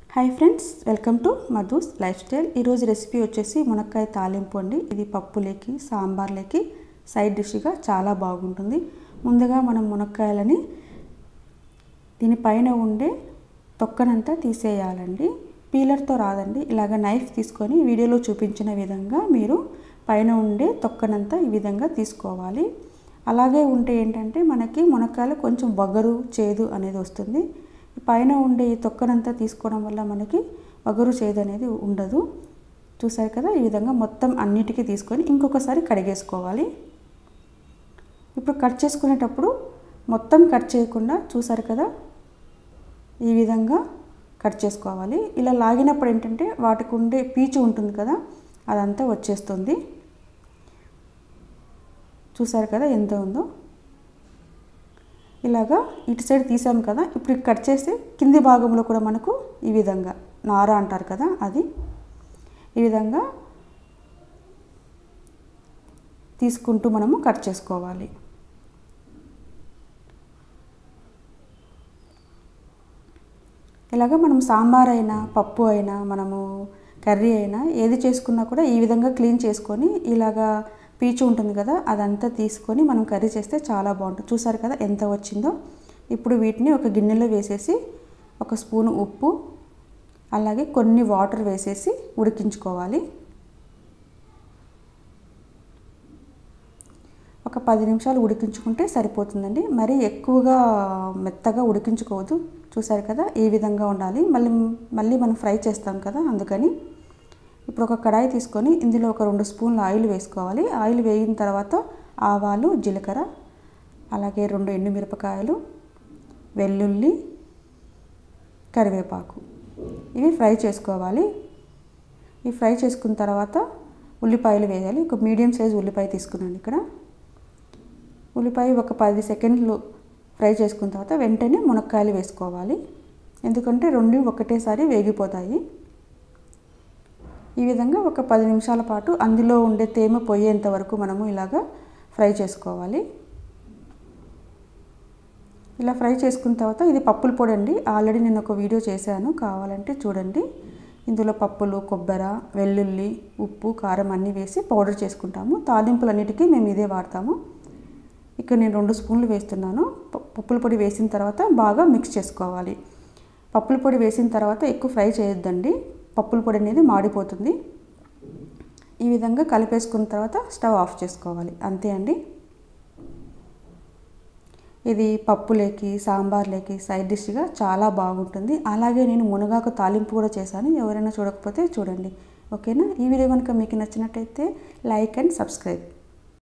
hi friends welcome to Madhu's lifestyle ఈరోజు recipe వచ్చేసి మునక్కాయ తాలింపు అండి ఇది పప్పులేకి సాంబార్లేకి సైడ్ డిష్గా చాలా బాగుంటుంది ముందుగా మనం మునక్కాయలని దీనిపైన ఉండే తొక్కనంతా తీసేయాలండి పీలర్తో రాదండి ఇలాగ నైఫ్ తీసుకొని వీడియోలో చూపించిన విధంగా మీరు పైన ఉండే తొక్కనంతా ఈ విధంగా తీసుకోవాలి అలాగే ఉంటే ఏంటంటే మనకి మునక్కాయలు కొంచెం వగరు చేదు అనేది వస్తుంది పైన ఉండే ఈ తొక్కనంతా తీసుకోవడం వల్ల మనకి వగరు చేదు అనేది ఉండదు చూసారు కదా ఈ విధంగా మొత్తం అన్నిటికీ తీసుకొని ఇంకొకసారి కడిగేసుకోవాలి ఇప్పుడు కట్ చేసుకునేటప్పుడు మొత్తం కట్ చేయకుండా చూసారు కదా ఈ విధంగా కట్ చేసుకోవాలి ఇలా లాగినప్పుడు ఏంటంటే వాటికి ఉండే పీచు ఉంటుంది కదా అదంతా వచ్చేస్తుంది చూసారు కదా ఎంత ఉందో ఇలాగా ఇటు సైడ్ తీసాం కదా ఇప్పుడు కట్ చేస్తే కింది భాగంలో కూడా మనకు ఈ విధంగా నార అంటారు కదా అది ఈ విధంగా తీసుకుంటూ మనము కట్ చేసుకోవాలి ఇలాగ మనం సాంబార్ అయినా పప్పు అయినా మనము కర్రీ అయినా ఏది చేసుకున్నా కూడా ఈ విధంగా క్లీన్ చేసుకొని ఇలాగా పీచు ఉంటుంది కదా అదంతా తీసుకొని మనం కర్రీ చేస్తే చాలా బాగుంటుంది చూసారు కదా ఎంత వచ్చిందో ఇప్పుడు వీటిని ఒక గిన్నెలో వేసేసి ఒక స్పూన్ ఉప్పు అలాగే కొన్ని వాటర్ వేసేసి ఉడికించుకోవాలి ఒక పది నిమిషాలు ఉడికించుకుంటే సరిపోతుందండి మరి ఎక్కువగా మెత్తగా ఉడికించుకోవద్దు చూసారు కదా ఈ విధంగా ఉండాలి మళ్ళీ మళ్ళీ మనం ఫ్రై చేస్తాం కదా అందుకని ఇప్పుడు ఒక కడాయి తీసుకొని ఇందులో ఒక రెండు స్పూన్ల ఆయిల్ వేసుకోవాలి ఆయిల్ వేగిన తర్వాత ఆవాలు జీలకర్ర అలాగే రెండు ఎండుమిరపకాయలు వెల్లుల్లి కరివేపాకు ఇవి ఫ్రై చేసుకోవాలి ఇవి ఫ్రై చేసుకున్న తర్వాత ఉల్లిపాయలు వేయాలి ఒక మీడియం సైజ్ ఉల్లిపాయ తీసుకున్నాను ఇక్కడ ఉల్లిపాయ ఒక పది సెకండ్లు ఫ్రై చేసుకున్న తర్వాత వెంటనే మునక్కాయలు వేసుకోవాలి ఎందుకంటే రెండు ఒకటేసారి వేగిపోతాయి ఈ విధంగా ఒక పది నిమిషాల పాటు అందులో ఉండే తేమ పోయేంత వరకు మనము ఇలాగా ఫ్రై చేసుకోవాలి ఇలా ఫ్రై చేసుకున్న తర్వాత ఇది పప్పుల పొడి అండి ఆల్రెడీ నేను ఒక వీడియో చేశాను కావాలంటే చూడండి ఇందులో పప్పులు కొబ్బర వెల్లుల్లి ఉప్పు కారం అన్నీ వేసి పౌడర్ చేసుకుంటాము తాలింపులన్నిటికీ మేము ఇదే వాడతాము ఇక్కడ నేను రెండు స్పూన్లు వేస్తున్నాను పప్పుల పొడి వేసిన తర్వాత బాగా మిక్స్ చేసుకోవాలి పప్పుల పొడి వేసిన తర్వాత ఎక్కువ ఫ్రై చేయొద్దండి పప్పుల పొడి అనేది మాడిపోతుంది ఈ విధంగా కలిపేసుకున్న తర్వాత స్టవ్ ఆఫ్ చేసుకోవాలి అంతే అండి ఇది పప్పులేకి సాంబార్లేకి సైడ్ డిష్గా చాలా బాగుంటుంది అలాగే నేను మునగాకు తాలింపు కూడా చేశాను ఎవరైనా చూడకపోతే చూడండి ఓకేనా ఈ వీడియో కనుక మీకు నచ్చినట్టయితే లైక్ అండ్ సబ్స్క్రైబ్